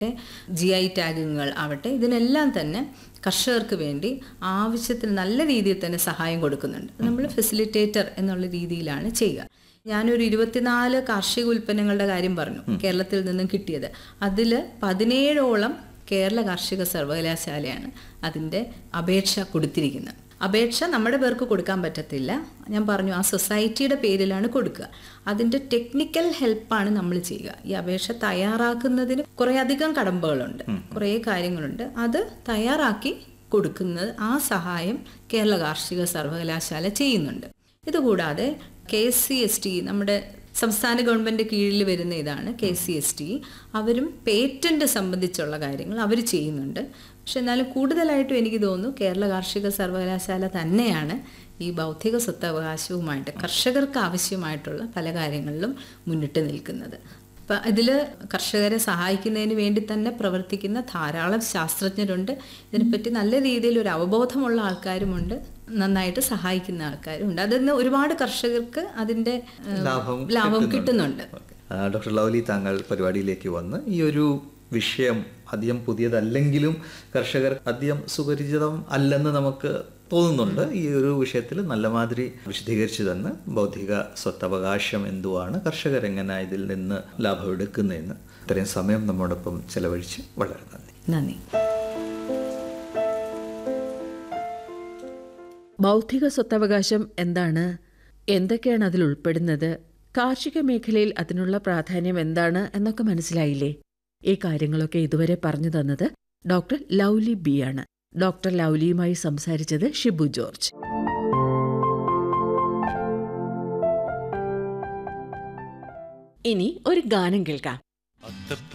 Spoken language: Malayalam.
ജി ഐ ടാഗുകൾ ആവട്ടെ ഇതിനെല്ലാം തന്നെ കർഷകർക്ക് വേണ്ടി ആവശ്യത്തിന് നല്ല രീതിയിൽ തന്നെ സഹായം കൊടുക്കുന്നുണ്ട് നമ്മൾ ഫെസിലിറ്റേറ്റർ എന്നുള്ള രീതിയിലാണ് ചെയ്യുക ഞാനൊരു ഇരുപത്തിനാല് കാർഷിക ഉൽപ്പന്നങ്ങളുടെ കാര്യം പറഞ്ഞു കേരളത്തിൽ നിന്നും കിട്ടിയത് അതിൽ പതിനേഴോളം കേരള കാർഷിക സർവകലാശാലയാണ് അതിൻ്റെ അപേക്ഷ കൊടുത്തിരിക്കുന്നത് അപേക്ഷ നമ്മുടെ പേർക്ക് കൊടുക്കാൻ പറ്റത്തില്ല ഞാൻ പറഞ്ഞു ആ സൊസൈറ്റിയുടെ പേരിലാണ് കൊടുക്കുക അതിൻ്റെ ടെക്നിക്കൽ ഹെൽപ്പാണ് നമ്മൾ ചെയ്യുക ഈ അപേക്ഷ തയ്യാറാക്കുന്നതിന് കുറേ അധികം കടമ്പകളുണ്ട് കുറേ കാര്യങ്ങളുണ്ട് അത് തയ്യാറാക്കി കൊടുക്കുന്നത് ആ സഹായം കേരള കാർഷിക സർവകലാശാല ചെയ്യുന്നുണ്ട് ഇതുകൂടാതെ K S C S T നമ്മുടെ സംസ്ഥാന ഗവൺമെൻറ് കീഴിൽ വരുന്ന ഇതാണ് കെ സി എസ് ടി അവരും പേറ്റന്റ് സംബന്ധിച്ചുള്ള കാര്യങ്ങൾ അവർ ചെയ്യുന്നുണ്ട് പക്ഷെ എന്നാലും കൂടുതലായിട്ടും എനിക്ക് തോന്നുന്നു കേരള കാർഷിക സർവകലാശാല തന്നെയാണ് ഈ ബൗദ്ധിക സ്വത്തവകാശവുമായിട്ട് കർഷകർക്ക് ആവശ്യമായിട്ടുള്ള പല കാര്യങ്ങളിലും മുന്നിട്ട് നിൽക്കുന്നത് അപ്പം ഇതിൽ കർഷകരെ സഹായിക്കുന്നതിന് വേണ്ടി തന്നെ പ്രവർത്തിക്കുന്ന ധാരാളം ശാസ്ത്രജ്ഞരുണ്ട് ഇതിനെപ്പറ്റി നല്ല രീതിയിൽ ഒരു അവബോധമുള്ള ആൾക്കാരുമുണ്ട് നന്നായിട്ട് സഹായിക്കുന്ന ആൾക്കാരും ഉണ്ട് അതിൽ നിന്ന് ഒരുപാട് കർഷകർക്ക് അതിൻ്റെ ഏഹ്, ലാഭം ലാഭം കിട്ടുന്നുണ്ട് ആ, ഡോക്ടർ ലൗലി താങ്കൾ പരിപാടിയിലേക്ക് വന്ന് ഈ ഒരു വിഷയം അധികം പുതിയതല്ലെങ്കിലും കർഷകർ അധികം സുപരിചിതം അല്ലെന്ന് നമുക്ക് തോന്നുന്നുണ്ട് ഈ ഒരു വിഷയത്തിൽ നല്ല മാതിരി വിശദീകരിച്ചു തന്ന് ബൗദ്ധിക സ്വത്തവകാശം എന്തുവാണ് കർഷകർ എങ്ങനെ ഇതിൽ നിന്ന് ലാഭമെടുക്കുന്നതെന്ന് ഇത്രയും സമയം നമ്മോടൊപ്പം ചെലവഴിച്ച് വളരെ നന്ദി നന്ദി ബൗദ്ധിക സ്വത്തവകാശം എന്താണ് എന്തൊക്കെയാണ് അതിൽ ഉൾപ്പെടുന്നത് കാർഷിക മേഖലയിൽ അതിനുള്ള പ്രാധാന്യം എന്താണ് എന്നൊക്കെ മനസ്സിലായില്ലേ ഈ കാര്യങ്ങളൊക്കെ ഇതുവരെ പറഞ്ഞു തന്നത് ഡോക്ടർ ലൗലി ബി ആണ് ഡോക്ടർ ലൗലിയുമായി സംസാരിച്ചത് ഷിബു ജോർജ് ഇനി ഒരു ഗാനം കേൾക്കാം